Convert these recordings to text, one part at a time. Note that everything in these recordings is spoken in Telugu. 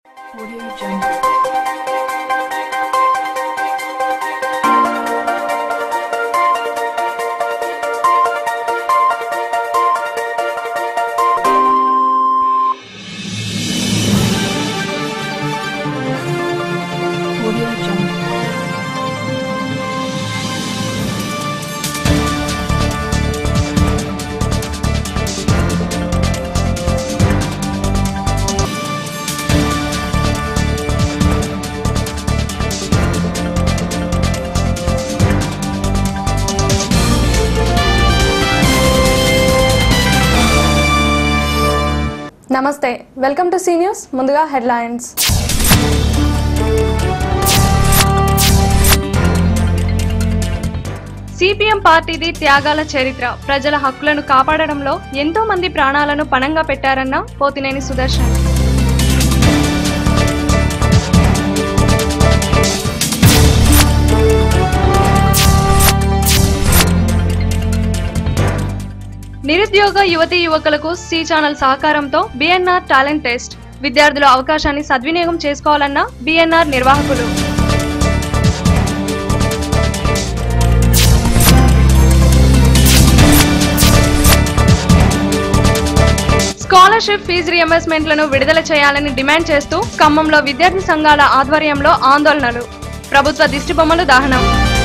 Audio Jungle. Audio Jungle. నమస్తే వెల్కమ్ టు సీ న్యూస్ ముందుగా హెడ్లైన్స్ సిపిఎం పార్టీది త్యాగాల చరిత్ర ప్రజల హక్కులను కాపాడడంలో ఎంతో మంది ప్రాణాలను పణంగా పెట్టారన్న పోతినేని సుదర్శన్ నిరుద్యోగ యువతీ యువకులకు సి ఛానల్ సహకారంతో బిఎన్ఆర్ టాలెంట్ టెస్ట్ విద్యార్థుల అవకాశాన్ని సద్వినియోగం చేసుకోవాలన్న బిఎన్ఆర్ నిర్వాహకులు స్కాలర్షిప్ ఫీజు రియంబర్స్మెంట్లను విడుదల చేయాలని డిమాండ్ చేస్తూ ఖమ్మంలో విద్యార్థి సంఘాల ఆధ్వర్యంలో ఆందోళనలు ప్రభుత్వ దిష్టిబొమ్మలు దహనం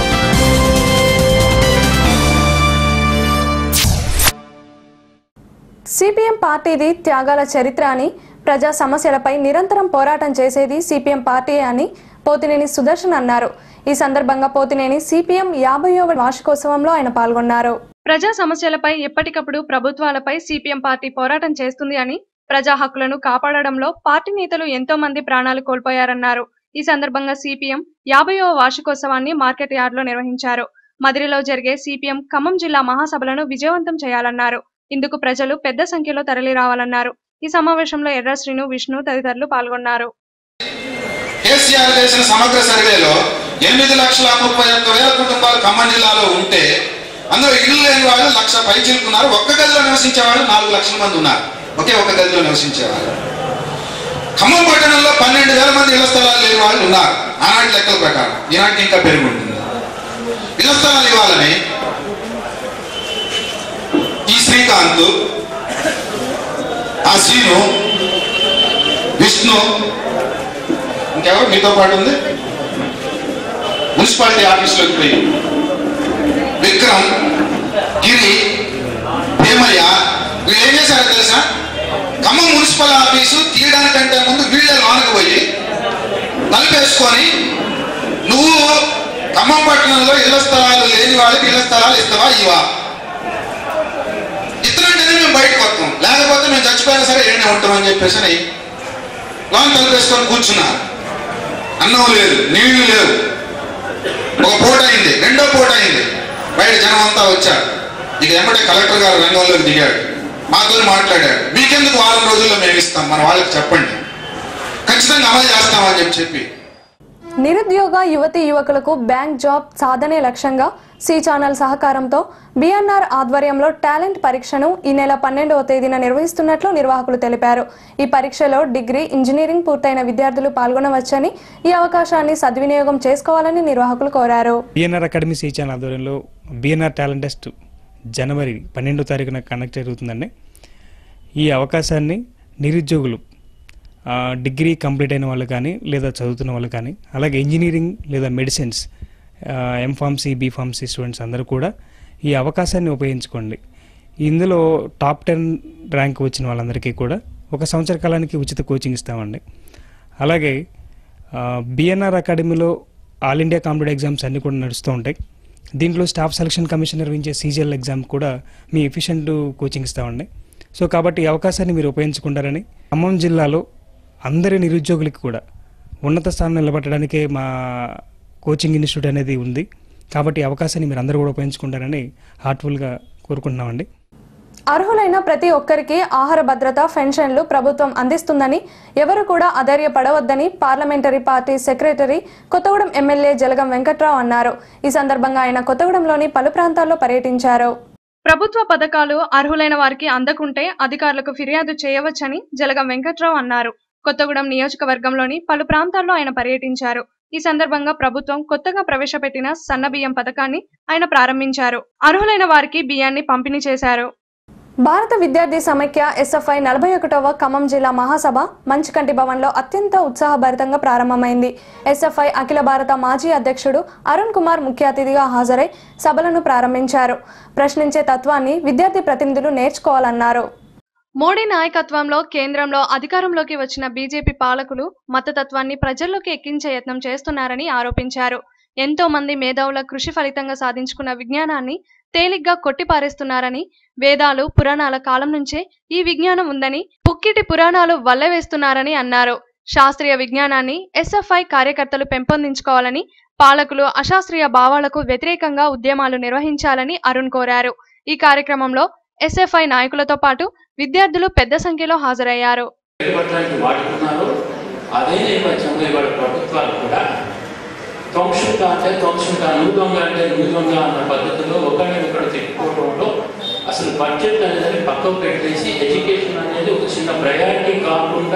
సిపిఎం పార్టీది త్యాగాల చరిత్ర అని ప్రజా సమస్యలపై నిరంతరం పోరాటం చేసేది సిపిఎం పార్టీ అని పోతినేని సుదర్శన్ అన్నారు ఈ సందర్భంగా పోతినేని సిపిఎం యాభైవ వార్షికోత్సవంలో ఆయన పాల్గొన్నారు ప్రజా సమస్యలపై ఎప్పటికప్పుడు ప్రభుత్వాలపై సిపిఎం పార్టీ పోరాటం చేస్తుంది అని ప్రజా హక్కులను కాపాడడంలో పార్టీ నేతలు ఎంతో మంది ప్రాణాలు కోల్పోయారన్నారు ఈ సందర్భంగా సిపిఎం యాభైవ వార్షికోత్సవాన్ని మార్కెట్ యార్డ్లో నిర్వహించారు మదిరిలో జరిగే సిపిఎం ఖమ్మం జిల్లా మహాసభలను విజయవంతం చేయాలన్నారు ఇందుకు ప్రజలు పెద్ద సంఖ్యలో తరలి రావాలన్నారు ఈ సమావేశంలో ఎర్ర శ్రీను విష్ణు తదితరులు పాల్గొన్నారు కేసీఆర్ చేసిన సమగ్ర సర్వేలో ఎనిమిది లక్షల ముప్పై ఒక్క వేల కుటుంబాలు ఖమ్మం జిల్లాలో ఉంటే అందులో ఇల్లు లేని వాళ్ళు లక్ష పై చిలుకున్నారు ఒక్క గదిలో నివసించే వాళ్ళు నాలుగు లక్షల మంది ఉన్నారు ఒకే ఒక్క గదిలో నివసించేవాళ్ళు ఖమ్మం పట్టణంలో పన్నెండు వేల మంది ఇళ్ల స్థలాలు లేని వాళ్ళు ఉన్నారు ఆనాటి లెక్కల ప్రకారం ఈనాటికి ఇంకా పెరిగి ఉంటుంది ఇళ్ల స్థలాలు ఇవ్వాలని ఈ శ్రీకాంత్ ఆ శ్రీను విష్ణు ఇంకెవరు మీతో పాటు ఉంది మున్సిపాలిటీ ఆఫీసులోకి పోయి విక్రమ్ గిరి భీమయ్య వీళ్ళు ఏం చేశారో తెలుసా ఖమ్మం మున్సిపల్ ఆఫీసు తీయడానికంటే ముందు వీళ్ళే లోనకు పోయి తలుపేసుకొని నువ్వు ఖమ్మం పట్టణంలో ఇళ్ల స్థలాలు లేని వాళ్ళకి ఇళ్ల స్థలాలు ఇస్తావా ఇవా ఇతరుంటేనే మేము బయటకు వస్తాం లేకపోతే మేము చచ్చిపోయినా సరే ఏడే ఉంటాం అని చెప్పేసి అని లోన్ తలుపేసుకొని కూర్చున్నారు అన్నం లేదు నీళ్లు లేవు ఒక పూట అయింది రెండో పూట అయింది బయట జనం అంతా వచ్చారు ఇక ఎమ్మటే కలెక్టర్ గారు రంగంలోకి దిగాడు మాతో మాట్లాడాడు మీకెందుకు వారం రోజుల్లో మేము ఇస్తాం మన వాళ్ళకి చెప్పండి ఖచ్చితంగా అమలు చేస్తామని చెప్పి చెప్పి నిరుద్యోగ యువతి యువకులకు బ్యాంక్ జాబ్ సాధనే లక్ష్యంగా సి ఛానల్ సహకారంతో బిఎన్ఆర్ ఆధ్వర్యంలో టాలెంట్ పరీక్షను ఈ నెల పన్నెండవ తేదీన నిర్వహిస్తున్నట్లు నిర్వాహకులు తెలిపారు ఈ పరీక్షలో డిగ్రీ ఇంజనీరింగ్ పూర్తయిన విద్యార్థులు పాల్గొనవచ్చని ఈ అవకాశాన్ని సద్వినియోగం చేసుకోవాలని నిర్వాహకులు కోరారు బిఎన్ఆర్ అకాడమీ సి ఛానల్ ఆధ్వర్యంలో బిఎన్ఆర్ టాలెంట్ టెస్ట్ జనవరి పన్నెండో తారీఖున కండక్ట్ జరుగుతుందండి ఈ అవకాశాన్ని నిరుద్యోగులు ఆ, డిగ్రీ కంప్లీట్ అయిన వాళ్ళు కానీ లేదా చదువుతున్న వాళ్ళు కానీ అలాగే ఇంజనీరింగ్ లేదా మెడిసిన్స్ ఎంఫార్మసీ బీఫార్మసీ స్టూడెంట్స్ అందరూ కూడా ఈ అవకాశాన్ని ఉపయోగించుకోండి ఇందులో టాప్ టెన్ ర్యాంక్ వచ్చిన వాళ్ళందరికీ కూడా ఒక సంవత్సర కాలానికి ఉచిత కోచింగ్ ఇస్తామండి అలాగే బిఎన్ఆర్ అకాడమీలో ఆల్ ఇండియా కాంపిటేటివ్ ఎగ్జామ్స్ అన్నీ కూడా నడుస్తూ ఉంటాయి దీంట్లో స్టాఫ్ సెలక్షన్ కమిషన్ నిర్వహించే సీజిఎల్ ఎగ్జామ్ కూడా మీ ఎఫిషియెంట్ కోచింగ్ ఇస్తామండి సో కాబట్టి ఈ అవకాశాన్ని మీరు ఉపయోగించుకుంటారని ఖమ్మం జిల్లాలో అందరి నిరుద్యోగులకి కూడా ఉన్నత స్థానం నిలబెట్టడానికే మా కోచింగ్ ఇన్స్టిట్యూట్ అనేది ఉంది కాబట్టి ఈ అవకాశాన్ని మీరు అందరూ కూడా ఉపయోగించుకుంటారని హార్ట్ఫుల్గా కోరుకుంటున్నామండి అర్హులైన ప్రతి ఒక్కరికి ఆహార భద్రత పెన్షన్లు ప్రభుత్వం అందిస్తుందని ఎవరు కూడా అధైర్యపడవద్దని parliamentary party secretary Kothagudem MLA Jalagam Venkatrao అన్నారు ఈ సందర్భంగా ఆయన కొత్తగూడెంలోని పలు ప్రాంతాల్లో పర్యటించారు ప్రభుత్వ పథకాలు అర్హులైన వారికి అందకుంటే అధికారులకు ఫిర్యాదు చేయవచ్చని జలగం వెంకట్రావు అన్నారు కొత్తగూడెం నియోజకవర్గంలోని పలు ప్రాంతాల్లో ఆయన పర్యటించారు ఈ సందర్భంగా ప్రభుత్వం కొత్తగా ప్రవేశపెట్టిన సన్న బియ్యం పథకాన్ని ఆయన ప్రారంభించారు అర్హులైన వారికి బియ్యాన్ని పంపిణీ చేశారు భారత విద్యార్థి సమైక్య ఎస్ఎఫ్ఐ నలభై ఒకటవ ఖమ్మం జిల్లా మహాసభ మంచుకంటి భవన్లో అత్యంత ఉత్సాహభరితంగా ప్రారంభమైంది ఎస్ఎఫ్ఐ అఖిల భారత మాజీ అధ్యక్షుడు అరుణ్ కుమార్ ముఖ్య అతిథిగా హాజరై సభలను ప్రారంభించారు ప్రశ్నించే తత్వాన్ని విద్యార్థి ప్రతినిధులు నేర్చుకోవాలన్నారు మోడీ నాయకత్వంలో కేంద్రంలో అధికారంలోకి వచ్చిన బీజేపీ పాలకులు మతతత్వాన్ని ప్రజల్లోకి ఎక్కించే యత్నం చేస్తున్నారని ఆరోపించారు ఎంతో మంది మేధావుల కృషి ఫలితంగా సాధించుకున్న విజ్ఞానాన్ని తేలిగ్గా కొట్టిపారేస్తున్నారని వేదాలు పురాణాల కాలం నుంచే ఈ విజ్ఞానం ఉందని పుక్కిటి పురాణాలు వల్లవేస్తున్నారని అన్నారు శాస్త్రీయ విజ్ఞానాన్ని ఎస్ఎఫ్ఐ కార్యకర్తలు పెంపొందించుకోవాలని పాలకులు అశాస్త్రీయ భావాలకు వ్యతిరేకంగా ఉద్యమాలు నిర్వహించాలని అరుణ్ కోరారు ఈ కార్యక్రమంలో ఎస్ఎఫ్ఐ నాయకులతో పాటు విద్యార్థులు పెద్ద సంఖ్యలో హాజరయ్యారు పత్రానికి వాడుకున్నారో అదే నేపథ్యంలో ఇవాళ ప్రభుత్వాలు కూడా త్వంశుత అంటే త్వంశుత నువ్వు దొంగ అంటే నువ్వు దొంగ అన్న పద్ధతిలో ఒకరిని ఒకరు తిట్టుకోవడంలో అసలు బడ్జెట్ అనేది పక్కకు పెట్టేసి ఎడ్యుకేషన్ అనేది ఒక చిన్న ప్రయారిటీ కాకుండా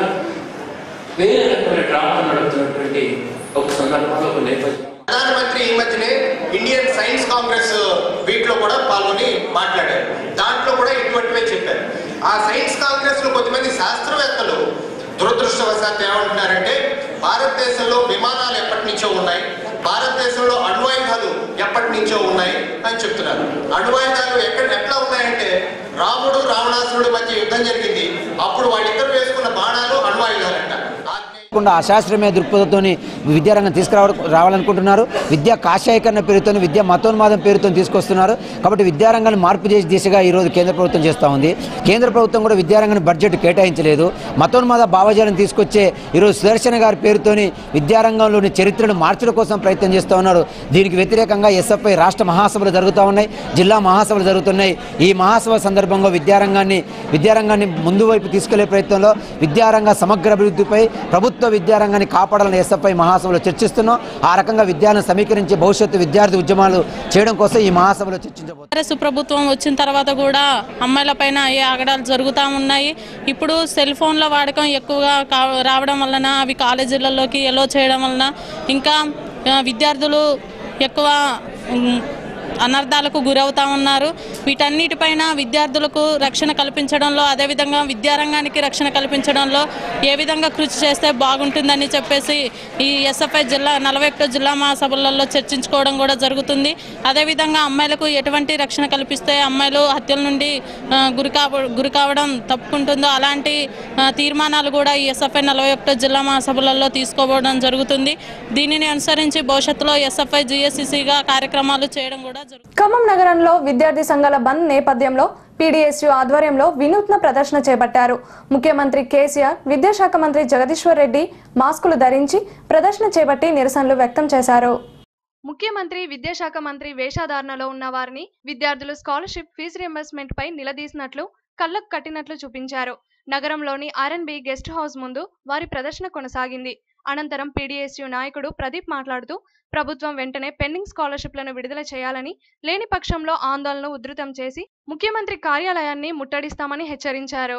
వేరే రకమైన డ్రామా నడుపుతున్నటువంటి ఒక సందర్భంలో ఒక నేపథ్యం ప్రధానమంత్రి ఈ మధ్యనే ఇండియన్ సైన్స్ కాంగ్రెస్ వీక్ లో కూడా పాల్గొని మాట్లాడారు దాంట్లో కూడా ఇటువంటివే చెప్పారు ఆ సైన్స్ కాంగ్రెస్ లో కొంతమంది శాస్త్రవేత్తలు దురదృష్టవశాత్తు ఏమంటున్నారంటే భారతదేశంలో విమానాలు ఎప్పటి నుంచో ఉన్నాయి భారతదేశంలో అణ్వాయుధాలు ఎప్పటి నుంచో ఉన్నాయి అని చెప్తున్నారు అణ్వాయుధాలు ఎక్కడ ఎట్లా ఉన్నాయంటే రాముడు రావణాసురుడి మధ్య యుద్ధం జరిగింది అప్పుడు వాళ్ళిద్దరు వేసుకున్న బాణాలు అణ్వాయుధాలంట ఆగ్నేయ కాకుండా అశాస్త్రీయమైన దృక్పథంతో విద్యారంగం తీసుకురావడం రావాలనుకుంటున్నారు విద్యా కాషాయకరణ పేరుతో విద్యా మతోన్మాదం పేరుతో తీసుకొస్తున్నారు కాబట్టి విద్యారంగాన్ని మార్పు చేసే దిశగా ఈరోజు కేంద్ర ప్రభుత్వం చేస్తూ ఉంది కేంద్ర ప్రభుత్వం కూడా విద్యారంగాన్ని బడ్జెట్ కేటాయించలేదు మతోన్మాద భావజాలను తీసుకొచ్చే ఈరోజు సుదర్శన గారి పేరుతోని విద్యారంగంలోని చరిత్రను మార్చడం కోసం ప్రయత్నం చేస్తూ ఉన్నారు దీనికి వ్యతిరేకంగా ఎస్ఎఫ్ఐ రాష్ట్ర మహాసభలు జరుగుతూ ఉన్నాయి జిల్లా మహాసభలు జరుగుతున్నాయి ఈ మహాసభ సందర్భంగా విద్యారంగాన్ని విద్యారంగాన్ని ముందు వైపు తీసుకెళ్లే ప్రయత్నంలో విద్యారంగ సమగ్ర అభివృద్ధిపై ప్రభుత్వ విద్యారంగాన్ని కాపాడాలని ఎస్ఎఫ్ఐ మహాసభలో చర్చిస్తున్నాం ఆ రకంగా విద్యాలను సమీకరించి భవిష్యత్తు విద్యార్థి ఉద్యమాలు చేయడం కోసం ఈ మహాసభలో చర్చించబోతున్నాం కాంగ్రెస్ ప్రభుత్వం వచ్చిన తర్వాత కూడా అమ్మాయిల పైన ఏ ఆగడాలు జరుగుతూ ఉన్నాయి ఇప్పుడు సెల్ ఫోన్ల వాడకం ఎక్కువగా కా- రావడం వలన అవి కాలేజీలలోకి ఎలో చేయడం వలన ఇంకా ఆ, విద్యార్థులు ఎక్కువ ఉమ్, అనర్థాలకు గురవుతా ఉన్నారు వీటన్నిటిపైన విద్యార్థులకు రక్షణ కల్పించడంలో అదేవిధంగా విద్యారంగానికి రక్షణ కల్పించడంలో ఏ విధంగా కృషి చేస్తే బాగుంటుందని చెప్పేసి ఈ ఎస్ఎఫ్ఐ జిల్లా నలభై ఒకటో జిల్లా మహాసభలలో చర్చించుకోవడం కూడా జరుగుతుంది అదేవిధంగా అమ్మాయిలకు ఎటువంటి రక్షణ కల్పిస్తే అమ్మాయిలు హత్యల నుండి ఆ, గురి కావ గురి కావడం తప్పుకుంటుందో అలాంటి ఆ, తీర్మానాలు కూడా ఈ ఎస్ఎఫ్ఐ నలభై ఒకటో జిల్లా మహాసభలలో తీసుకోవడం జరుగుతుంది దీనిని అనుసరించి భవిష్యత్తులో ఎస్ఎఫ్ఐ జిఎస్సిసిగా కార్యక్రమాలు చేయడం కూడా జరుగుతుంది ఖమ్మం నగరంలో విద్యార్థి సంఘాల బంద్ నేపథ్యంలో పీడీఎస్యు ఆధ్వర్యంలో వినూత్న ప్రదర్శన చేపట్టారు ముఖ్యమంత్రి కేసీఆర్ విద్యాశాఖ మంత్రి జగదీశ్వర్ రెడ్డి మాస్కులు ధరించి ప్రదర్శన చేపట్టి నిరసనలు వ్యక్తం చేశారు ముఖ్యమంత్రి విద్యాశాఖ మంత్రి వేషధారణలో ఉన్న వారిని విద్యార్థులు స్కాలర్షిప్ ఫీజు రియంబర్స్మెంట్ పై నిలదీసినట్లు కళ్లకు కట్టినట్లు చూపించారు నగరంలోని ఆర్ఎన్బి గెస్ట్ హౌస్ ముందు వారి ప్రదర్శన కొనసాగింది అనంతరం పీడీఎస్యు నాయకుడు ప్రదీప్ మాట్లాడుతూ ప్రభుత్వం వెంటనే పెండింగ్ స్కాలర్షిప్లను విడుదల చేయాలని లేని పక్షంలో ఆందోళనలు ఉధృతం చేసి ముఖ్యమంత్రి కార్యాలయాన్ని ముట్టడిస్తామని హెచ్చరించారు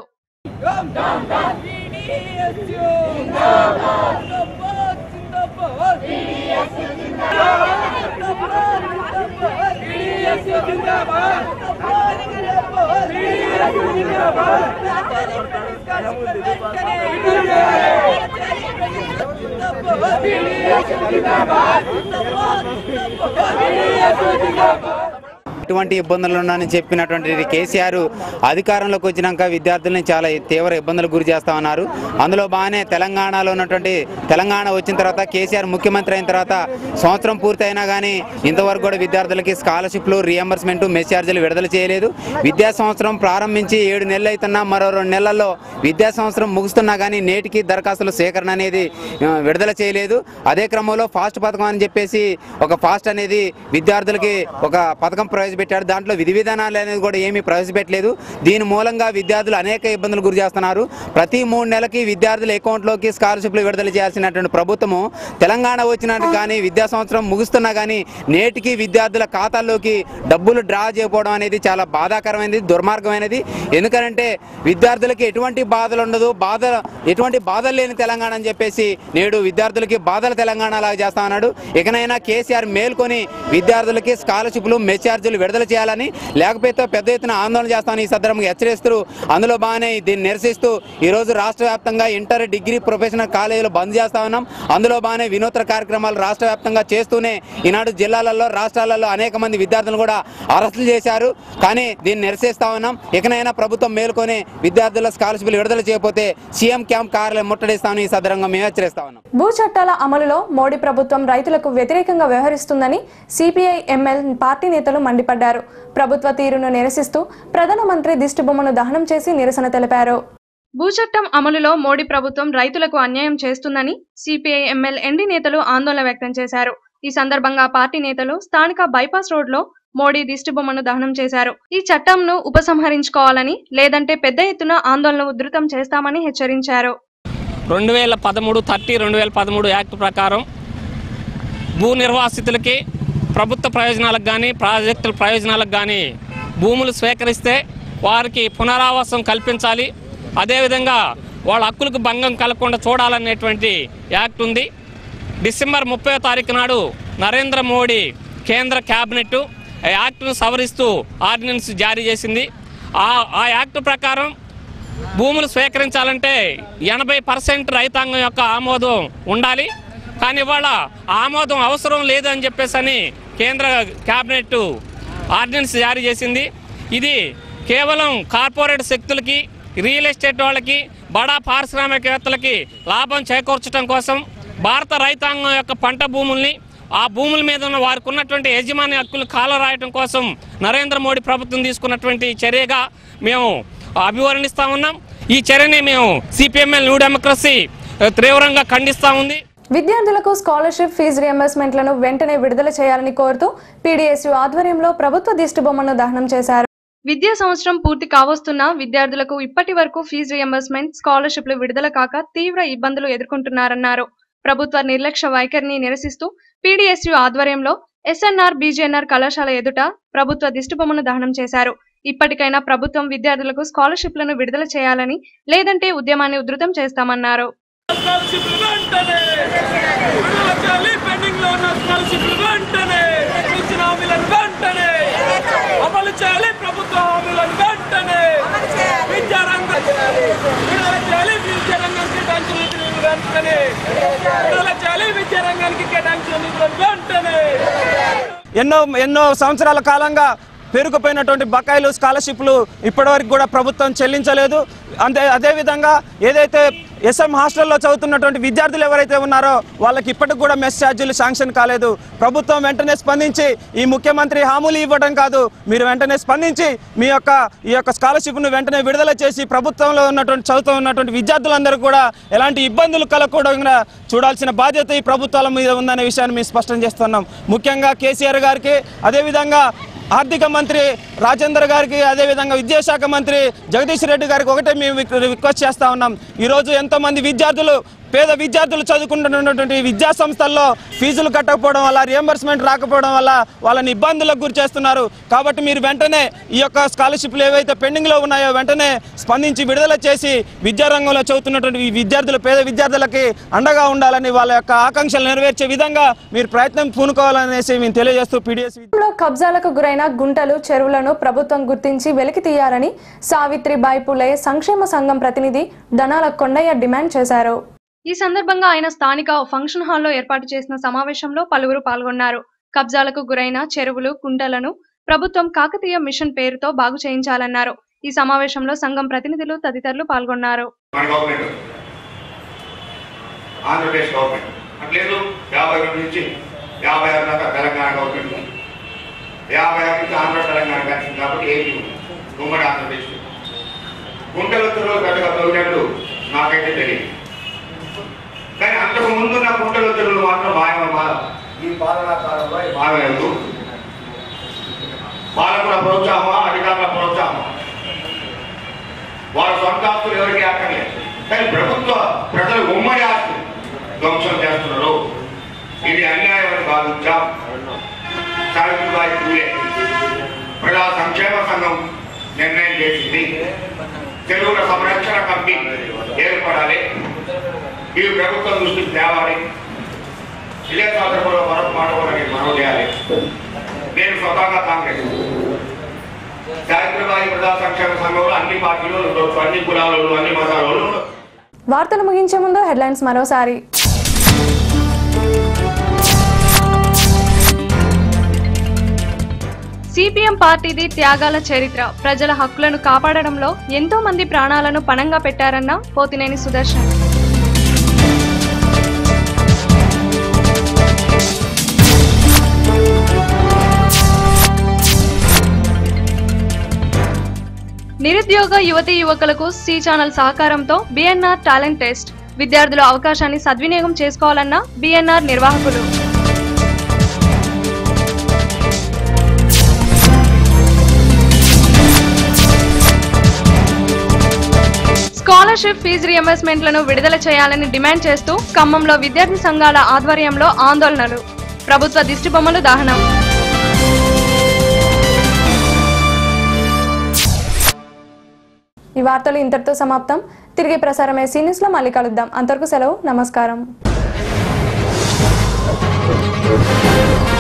ఎటువంటి ఇబ్బందులు ఉన్నాయని చెప్పినటువంటి కేసీఆర్ అధికారంలోకి వచ్చినాక విద్యార్థుల్ని చాలా తీవ్ర ఇబ్బందులకు గురి చేస్తా ఉన్నారు అందులో బాగానే తెలంగాణలో ఉన్నటువంటి తెలంగాణ వచ్చిన తర్వాత కేసీఆర్ ముఖ్యమంత్రి అయిన తర్వాత సంవత్సరం పూర్తి అయినా కానీ ఇంతవరకు కూడా విద్యార్థులకి స్కాలర్షిప్లు రియంబర్స్మెంట్ మెస్ ఛార్జీలు విడుదల చేయలేదు విద్యా సంవత్సరం ప్రారంభించి ఏడు నెలలు అవుతున్నా మరో రెండు నెలల్లో విద్యా సంవత్సరం ముగుస్తున్నా కానీ నేటికి దరఖాస్తుల సేకరణ అనేది ఆ, విడుదల చేయలేదు అదే క్రమంలో ఫాస్ట్ పథకం అని చెప్పేసి ఒక ఫాస్ట్ అనేది విద్యార్థులకి ఒక పథకం ప్రవేశ ప్రవేశపెట్టాడు దాంట్లో విధి విధానాలు అనేది కూడా ఏమీ ప్రవేశపెట్టలేదు దీని మూలంగా విద్యార్థులు అనేక ఇబ్బందులు గురి చేస్తున్నారు ప్రతి మూడు నెలలకి విద్యార్థుల అకౌంట్లోకి స్కాలర్షిప్లు విడుదల చేయాల్సినటువంటి ప్రభుత్వము తెలంగాణ వచ్చినట్టు కానీ విద్యా సంవత్సరం ముగుస్తున్నా కానీ నేటికి విద్యార్థుల ఖాతాల్లోకి డబ్బులు డ్రా చేయకపోవడం అనేది చాలా బాధాకరమైనది దుర్మార్గమైనది ఎందుకంటే విద్యార్థులకి ఎటువంటి బాధలు ఉండదు బాధ ఎటువంటి బాధలు లేని తెలంగాణ అని చెప్పేసి నేడు విద్యార్థులకి బాధల తెలంగాణ లాగా చేస్తా ఉన్నాడు ఇకనైనా కేసీఆర్ మేల్కొని విద్యార్థులకి స్కాలర్షిప్లు మెచ్చార్జీలు విడుదల చేయాలని లేకపోతే పెద్ద ఎత్తున ఆందోళన చేస్తామని ఈ సందర్భంగా హెచ్చరిస్తూ అందులో బాగానే దీన్ని నిరసిస్తూ ఈరోజు రాష్ట్ర వ్యాప్తంగా ఇంటర్ డిగ్రీ ప్రొఫెషనల్ కాలేజీలు బంద్ చేస్తా ఉన్నాం అందులో బాగానే వినూత్న కార్యక్రమాలు రాష్ట్ర వ్యాప్తంగా చేస్తూనే ఈనాడు జిల్లాలలో రాష్ట్రాలలో అనేక మంది విద్యార్థులు కూడా అరెస్టులు చేశారు కానీ దీన్ని నిరసిస్తా ఉన్నాం ఇకనైనా ప్రభుత్వం మేల్కొని విద్యార్థుల స్కాలర్షిప్లు విడుదల చేయకపోతే సీఎం క్యాంప్ కార్యాలయం ముట్టడిస్తామని ఈ సందర్భంగా మేము హెచ్చరిస్తా ఉన్నాం భూ చట్టాల అమలులో మోడీ ప్రభుత్వం రైతులకు వ్యతిరేకంగా వ్యవహరిస్తుందని సిపిఐ ఎంఎల్ పార్టీ నేతలు మండిపడ్డారు ప్రభుత్వ తీరును నిరసిస్తూ ప్రధానమంత్రి దిష్టిబొమ్మను దహనం చేసి నిరసన తెలిపారు భూచట్టం అమలులో మోడీ ప్రభుత్వం రైతులకు అన్యాయం చేస్తుందని సిపిఐ ఎంఎల్ ఎండి నేతలు ఆందోళన వ్యక్తం చేశారు ఈ సందర్భంగా పార్టీ నేతలు స్థానిక బైపాస్ రోడ్లో మోడీ దిష్టిబొమ్మను దహనం చేశారు ఈ చట్టంను ఉపసంహరించుకోవాలని లేదంటే పెద్ద ఎత్తున ఆందోళన ఉధృతం చేస్తామని హెచ్చరించారు రెండు వేల పదమూడు థర్టీ రెండు వేల పదమూడు యాక్ట్ ప్రకారం భూ నిర్వాసితులకి ప్రభుత్వ ప్రయోజనాలకు కానీ ప్రాజెక్టుల ప్రయోజనాలకు కానీ భూములు స్వీకరిస్తే వారికి పునరావాసం కల్పించాలి అదేవిధంగా వాళ్ళ హక్కులకు భంగం కలగకుండా చూడాలనేటువంటి యాక్ట్ ఉంది డిసెంబర్ ముప్పై తారీఖు నాడు నరేంద్ర మోడీ కేంద్ర క్యాబినెట్ ఆ యాక్ట్ను సవరిస్తూ ఆర్డినెన్స్ జారీ చేసింది ఆ ఆ యాక్ట్ ప్రకారం భూములు స్వీకరించాలంటే ఎనభై పర్సెంట్ రైతాంగం యొక్క ఆమోదం ఉండాలి కానీ ఇవాళ ఆమోదం అవసరం లేదని చెప్పేసి కేంద్ర క్యాబినెట్ ఆర్డినెన్స్ జారీ చేసింది ఇది కేవలం కార్పొరేట్ శక్తులకి రియల్ ఎస్టేట్ వాళ్ళకి బడా పారిశ్రామికవేత్తలకి లాభం చేకూర్చడం కోసం భారత రైతాంగం యొక్క పంట భూముల్ని ఆ భూముల మీద ఉన్న వారికి ఉన్నటువంటి యజమాని హక్కులు కాలరాయటం కోసం నరేంద్ర మోడీ ప్రభుత్వం తీసుకున్నటువంటి చర్యగా మేము అభివర్ణిస్తా ఉన్నాం ఈ చర్యని మేము సిపిఎంఎల్ న్యూ డెమోక్రసీ తీవ్రంగా ఖండిస్తా ఉంది విద్యార్థులకు స్కాలర్షిప్ ఫీజు రియంబర్స్మెంట్లను వెంటనే విడుదల చేయాలని కోరుతూ పీడీఎస్యు ఆధ్వర్యంలో ప్రభుత్వ దిష్టిబొమ్మను దహనం చేశారు విద్యా సంవత్సరం పూర్తి కావస్తున్న విద్యార్థులకు ఇప్పటి వరకు ఫీజు రియంబర్స్మెంట్ స్కాలర్షిప్లు విడుదల కాక తీవ్ర ఇబ్బందులు ఎదుర్కొంటున్నారన్నారు ప్రభుత్వ నిర్లక్ష్య వైఖరిని నిరసిస్తూ పీడీఎస్యు ఆధ్వర్యంలో ఎస్ఎన్ఆర్ బీజేఎన్ఆర్ కళాశాల ఎదుట ప్రభుత్వ దిష్టిబొమ్మను దహనం చేశారు ఇప్పటికైనా ప్రభుత్వం విద్యార్థులకు స్కాలర్షిప్లను విడుదల చేయాలని లేదంటే ఉద్యమాన్ని ఉధృతం చేస్తామన్నారు స్కాలర్షిప్లు వెంటనే విడుదల చేయాలి పెండింగ్ లో ఉన్న స్కాలర్షిప్లు వెంటనే ఇచ్చిన హామీలను వెంటనే అమలు చేయాలి ప్రభుత్వ హామీలను వెంటనే విద్యారంగం విడుదల చేయాలి విద్యారంగానికి కేటాయించిన నిధులను వెంటనే విడుదల చేయాలి విద్యారంగానికి కేటాయించిన నిధులను వెంటనే ఎన్నో ఎన్నో సంవత్సరాల కాలంగా పేరుకుపోయినటువంటి బకాయిలు స్కాలర్షిప్లు ఇప్పటివరకు కూడా ప్రభుత్వం చెల్లించలేదు అంతే అదేవిధంగా ఏదైతే ఎస్ఎం హాస్టల్లో చదువుతున్నటువంటి విద్యార్థులు ఎవరైతే ఉన్నారో వాళ్ళకి ఇప్పటికి కూడా మెస్ ఛార్జీలు శాంక్షన్ కాలేదు ప్రభుత్వం వెంటనే స్పందించి ఈ ముఖ్యమంత్రి హామీలు ఇవ్వడం కాదు మీరు వెంటనే స్పందించి మీ యొక్క ఈ యొక్క స్కాలర్షిప్ను వెంటనే విడుదల చేసి ప్రభుత్వంలో ఉన్నటువంటి చదువుతూ ఉన్నటువంటి విద్యార్థులందరూ కూడా ఎలాంటి ఇబ్బందులు కలగకుండా చూడాల్సిన బాధ్యత ఈ ప్రభుత్వాల మీద ఉందనే విషయాన్ని మేము స్పష్టం చేస్తున్నాం ముఖ్యంగా కేసీఆర్ గారికి అదేవిధంగా ఆర్థిక మంత్రి రాజేందర్ గారికి అదేవిధంగా విద్యాశాఖ మంత్రి జగదీష్ రెడ్డి గారికి ఒకటే మేము రిక్- రిక్వెస్ట్ చేస్తా ఉన్నాం ఈరోజు ఎంతోమంది విద్యార్థులు పేద విద్యార్థులు చదువుకుంటున్నటువంటి విద్యా సంస్థల్లో ఫీజులు కట్టకపోవడం వల్ల రియంబర్స్మెంట్ రాకపోవడం వల్ల వాళ్ళని ఇబ్బందులకు గురి చేస్తున్నారు కాబట్టి మీరు వెంటనే ఈ యొక్క స్కాలర్షిప్లు ఏవైతే పెండింగ్లో ఉన్నాయో వెంటనే స్పందించి విడుదల చేసి విద్యారంగంలో చదువుతున్నటువంటి ఈ విద్యార్థులు పేద విద్యార్థులకి అండగా ఉండాలని వాళ్ళ యొక్క ఆకాంక్షలు నెరవేర్చే విధంగా మీరు ప్రయత్నం పూనుకోవాలనేసి మేము తెలియజేస్తూ పీడిఎస్ లో కబ్జాలకు గురైన గుంటలు చెరువులను ప్రభుత్వం గుర్తించి వెలికి తీయాలని సావిత్రిబాయి పులే సంక్షేమ సంఘం ప్రతినిధి దనాల కొండయ్య డిమాండ్ చేశారు ఈ సందర్భంగా ఆయన స్థానిక ఓ ఫంక్షన్ హాల్లో ఏర్పాటు చేసిన సమావేశంలో పలువురు పాల్గొన్నారు కబ్జాలకు గురైన చెరువులు కుంటలను ప్రభుత్వం కాకతీయ మిషన్ పేరుతో బాగు చేయించాలన్నారు ఈ సమావేశంలో సంఘం ప్రతినిధులు తదితరులు పాల్గొన్నారు మన గవర్నమెంట్ ఆంధ్రప్రదేశ్ గవర్నమెంట్ అట్లేదు యాభై రెండు నుంచి యాభై ఆరు దాకా తెలంగాణ గవర్నమెంట్ ఉంది. యాభై ఆరు నుంచి ఆంధ్ర తెలంగాణ కలిసింది కాబట్టి ఏపీ ఉంది ఉమ్మడి ఆంధ్రప్రదేశ్ గుంటలొత్తులో పెద్దగా తొలినట్టు నాకైతే తెలియదు కానీ అంతకు ముందున్న గుంటలొత్తులు మాత్రం మాయ మా ఈ పాలనా కాలంలో మాయమవుతూ పాలకుల ప్రోత్సాహమా అధికారుల ప్రోత్సాహమా వాళ్ళ సొంత ఆస్తులు ఎవరికి అక్కర్లేదు కానీ ప్రభుత్వ ప్రజలు ఉమ్మడి ఆస్తులు ధ్వంసం చేస్తున్నారు ఇది అన్యాయం అని భావించాం సావిత్రిబాయి పూలే ప్రజా సంక్షేమ సంఘం నిర్ణయం చేసింది తెలుగుల సంరక్షణ కమిటీ ఏర్పడాలి ఈ ప్రభుత్వం దృష్టికి తేవాలి ఇదే సందర్భంలో మరొక మాట కూడా నేను మనవి చేయాలి నేను స్వతహాగా కాంగ్రెస్ సావిత్రిబాయి ప్రజా సంక్షేమ సంఘంలో అన్ని పార్టీలు ఉండొచ్చు అన్ని కులాలు అన్ని మతాలు ఉండొచ్చు వార్తలు ముగించే ముందు హెడ్లైన్స్ మరోసారి సిపిఎం పార్టీది త్యాగాల చరిత్ర ప్రజల హక్కులను కాపాడడంలో ఎంతో మంది ప్రాణాలను పణంగా పెట్టారన్న పోతినేని సుదర్శన్ నిరుద్యోగ యువతీ యువకులకు సి ఛానల్ సహకారంతో బిఎన్ఆర్ టాలెంట్ టెస్ట్ విద్యార్థుల అవకాశాన్ని సద్వినియోగం చేసుకోవాలన్న బిఎన్ఆర్ నిర్వాహకులు స్కాలర్షిప్ ఫీజు రియంబర్స్మెంట్లను విడుదల చేయాలని డిమాండ్ చేస్తూ ఖమ్మంలో విద్యార్థి సంఘాల ఆధ్వర్యంలో ఆందోళనలు ప్రభుత్వ దిష్టిబొమ్మలు దహనం ఈ వార్తలు ఇంతటితో సమాప్తం తిరిగి ప్రసారమయ్యే సీనియస్లో మళ్ళీ కలుద్దాం అంతవరకు సెలవు నమస్కారం